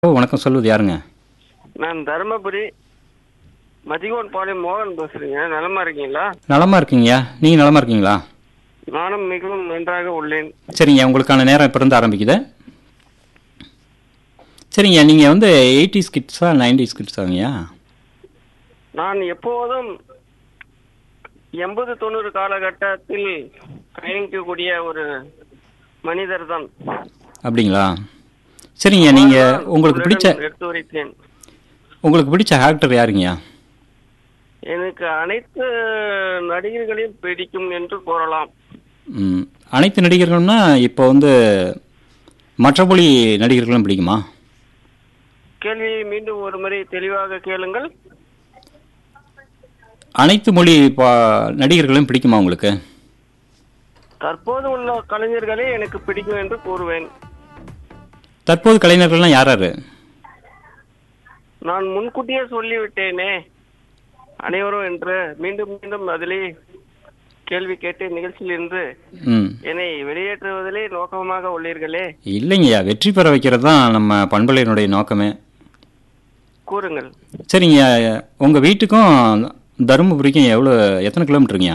ஓ வணக்கம் சொல்வது யாருங்க நான் தருமபுரி மதிகோன் பாளையம் மோகன் பேசுறேங்க நலமா இருக்கீங்களா நலமா இருக்கீங்கய்யா நீங்க நலமா இருக்கீங்களா நானும் மிகவும் நன்றாக உள்ளேன் சரிங்க உங்களுக்கான நேரம் இப்போ இருந்து ஆரம்பிக்குது சரிங்க நீங்க வந்து எயிட்டிஸ் கிட்ஸா நைன்டிஸ் கிட்ஸாங்கய்யா நான் எப்போதும் எண்பது தொண்ணூறு காலகட்டத்தில் பயணிக்கக்கூடிய ஒரு மனிதர் தான் அப்படிங்களா சரிங்க நீங்க உங்களுக்கு பிடிச்ச எடுத்து உரைத்தேன் உங்களுக்கு பிடிச்ச ஆக்டர் யாருங்கய்யா எனக்கு அனைத்து நடிகர்களையும் பிடிக்கும் என்று கூறலாம் ம், அனைத்து நடிகர்களும்னா இப்போ வந்து மற்ற மொழி நடிகர்களும் பிடிக்குமா கேள்வியை மீண்டும் ஒரு முறை தெளிவாக கேளுங்கள் அனைத்து மொழி பா நடிகர்களும் பிடிக்குமா உங்களுக்கு தற்போது உள்ள கலைஞர்களே எனக்கு பிடிக்கும் என்று கூறுவேன் தற்போது கலைஞர்கள்லாம் யார் யாரு நான் முன்கூட்டியே சொல்லிவிட்டேனே அனைவரும் என்று மீண்டும் மீண்டும் அதிலே கேள்வி கேட்டு நிகழ்ச்சியிலிருந்து ம் என்னை வெளியேற்றுவதிலே நோக்கமாக உள்ளீர்களே இல்லைங்கய்யா வெற்றி பெற வைக்கிறது தான் நம்ம பண்பலையினுடைய நோக்கமே கூறுங்கள் சரிங்க உங்கள் வீட்டுக்கும் தருமபுரிக்கும் எவ்வளோ எத்தனை கிலோமீட்டருங்கய்யா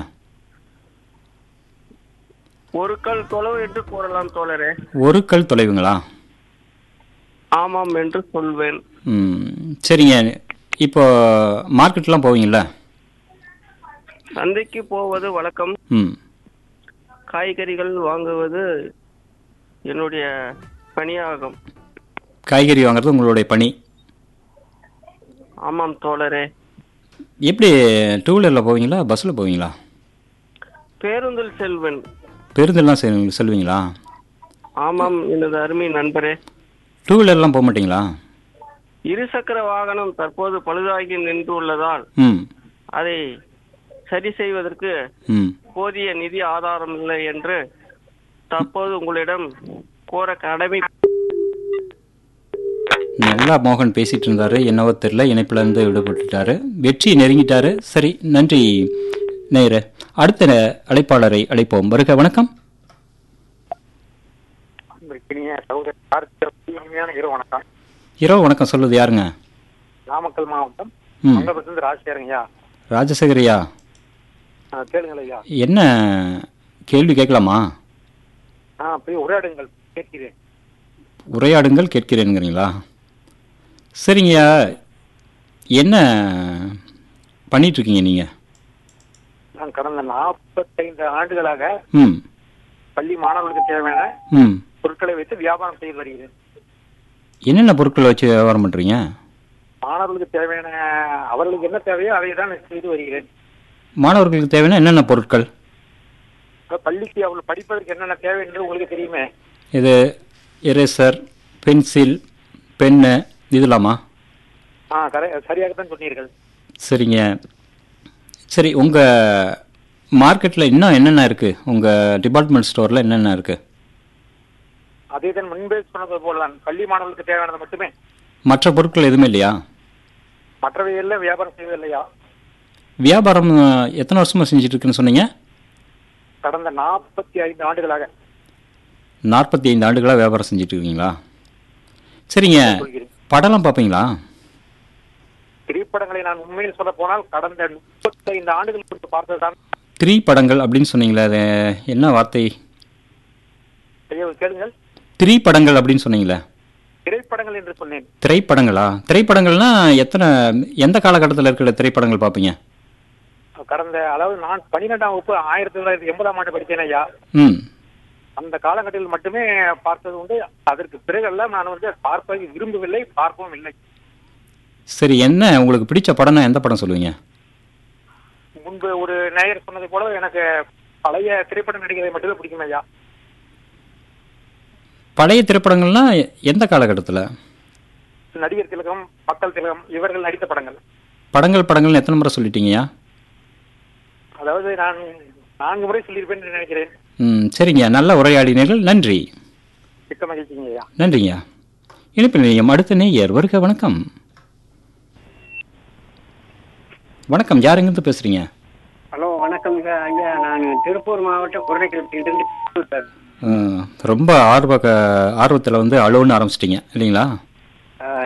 ஒரு கல் தொலைவு என்று கூறலாம் தோழரே ஒரு கல் தொலைவுங்களா ஆமாம் என்று சொல்வேன் ம் சரிங்க இப்போ மார்க்கெட்லாம் போவீங்களா சந்தைக்கு போவது வழக்கம் ம் காய்கறிகள் வாங்குவது என்னுடைய பணியாகும் காய்கறி வாங்குறது உங்களுடைய பணி ஆமாம் தோழரே எப்படி டூ வீலரில் போவீங்களா பஸ்ஸில் போவீங்களா பேருந்தில் செல்வேன் பேருந்தெல்லாம் செல் செல்வீங்களா ஆமாம் எனது அருமை நண்பரே டூ வீலர்லாம் போக மாட்டீங்களா இருசக்கர வாகனம் தற்போது பழுதாகி நின்றுள்ளதால் ம் அதை சரி செய்வதற்கு ம் போதிய நிதி ஆதாரம் இல்லை என்று தற்போது உங்களிடம் கோர கடமை நல்லா மோகன் பேசிட்டு இருந்தாரு என்னவோ தெரியல இணைப்புல இருந்து விடுபட்டுட்டாரு வெற்றி நெருங்கிட்டாரு சரி நன்றி நேயரே அடுத்த அழைப்பாளரை அழைப்போம் வருக வணக்கம் அன்பிற்கினிய சகோதரர் கார்த்திக் இனிமையான இரவு வணக்கம் இரவு வணக்கம் சொல்லுது யாருங்க நாமக்கல் மாவட்டம் ம் மங்கபத்திலிருந்து ராஜசேகரங்கய்யா ராஜசேகரியா ஆ, கேளுங்கள் ஐயா என்ன கேள்வி கேட்கலாமா ஆ போய் உரையாடுங்கள் கேட்கிறேன் உரையாடுங்கள் கேட்கிறேனுங்கிறீங்களா சரிங்கய்யா என்ன பண்ணிட்டு இருக்கீங்க நீங்க நான் கடந்த நாற்பத்தைந்து ஆண்டுகளாக ம் பள்ளி மாணவர்களுக்கு தேவையான ம் பொருட்களை வைத்து வியாபாரம் செய்து வருகிறேன் என்னென்ன பொருட்களை வச்சு வியாபாரம் பண்றீங்க மாணவர்களுக்கு தேவையான அவர்களுக்கு என்ன தேவையோ அதை தான் செய்து வருகிறேன் மாணவர்களுக்கு தேவையான என்னென்ன பொருட்கள் இப்ப பள்ளிக்கு அவர்கள் படிப்பதற்கு என்னென்ன தேவை என்று உங்களுக்கு தெரியுமே இது எரேசர் பென்சில் பென்னு இதுலாமா ஆ கரை சரியாகத்தான் சொன்னீர்கள் சரிங்க சரி உங்கள் மார்க்கெட்டில் இன்னும் என்னென்ன இருக்குது உங்கள் டிபார்ட்மெண்ட் ஸ்டோரில் என்னென்ன இருக்குது அதே தான் முன்பே சொன்னது போலதான் பள்ளி மாணவர்களுக்கு தேவையானது மட்டுமே மற்ற பொருட்கள் எதுவுமே இல்லையா மற்றவை எல்லாம் வியாபாரம் செய்வதில்லையா வியாபாரம் அஹ், எத்தனை வருஷமாக செஞ்சுட்டு இருக்குன்னு சொன்னீங்க கடந்த நாற்பத்தி ஐந்து ஆண்டுகளாக நாற்பத்தி ஐந்து ஆண்டுகளாக வியாபாரம் செஞ்சுட்டு இருக்கீங்களா சரிங்க சொல்கிறேன் படம்லாம் பார்ப்பீங்களா திரைப்படங்களை நான் உண்மையில் சொல்ல போனால் கடந்த முப்பத்தைந்து ஆண்டுகள் முன்பு பார்த்ததுதான் த்ரீ படங்கள் அப்படின்னு சொன்னீங்களே அது என்ன வார்த்தை ஐயா, கேளுங்கள் த்ரீ படங்கள் அப்படின்னு சொன்னீங்களே திரைப்படங்கள் என்று சொன்னேன் திரைப்படங்களா திரைப்படங்கள்னா எத்தனை எந்த காலகட்டத்தில் இருக்கிற திரைப்படங்கள் பார்ப்பீங்க கடந்த அதாவது நான் பன்னிரெண்டாம் வகுப்பு ஆயிரத்தி தொள்ளாயிரத்தி எண்பதாம் ஆண்டு படித்தேன் ஐயா ம் அந்த காலகட்டத்தில் மட்டுமே பார்த்தது உண்டு அதற்கு பிறகெல்லாம் நான் வந்து பார்ப்பதை விரும்பவில்லை பார்க்கவும் இல்லை சரி என்ன உங்களுக்கு பிடிச்ச படம்னா எந்த படம் சொல்லுவீங்க முன்பு ஒரு நேயர் சொன்னது போல எனக்கு பழைய திரைப்பட நடிகரை மட்டுமே பிடிக்கும் ஐயா பழைய திரைப்படங்கள்னா எந்த காலகட்டத்தில் நடிகர் திலகம் மக்கள் திலகம் இவர்கள் நடித்த படங்கள் படங்கள் படங்கள்னு எத்தனை முறை சொல்லிட்டீங்கய்யா அதாவது நான் நான்கு முறை சொல்லியிருப்பேன் என்று நினைக்கிறேன் ம் சரிங்க நல்ல உரையாடினீர்கள் நன்றி மிக்க மகிழ்ச்சிங்க ஐயா நன்றிங்க இணைப்பு நிலையம் அடுத்த நேயர் வருக வணக்கம் வணக்கம் யாருங்கிருந்து பேசுறீங்க ஹலோ வணக்கம் சார் ஐயா நான் திருப்பூர் மாவட்டம் குரணைக்கிழப்பிலிருந்து சார் ம், ரொம்ப ஆர்வ ஆர்வத்தில் வந்து அழுவுன்னு ஆரம்பிச்சிட்டிங்க இல்லைங்களா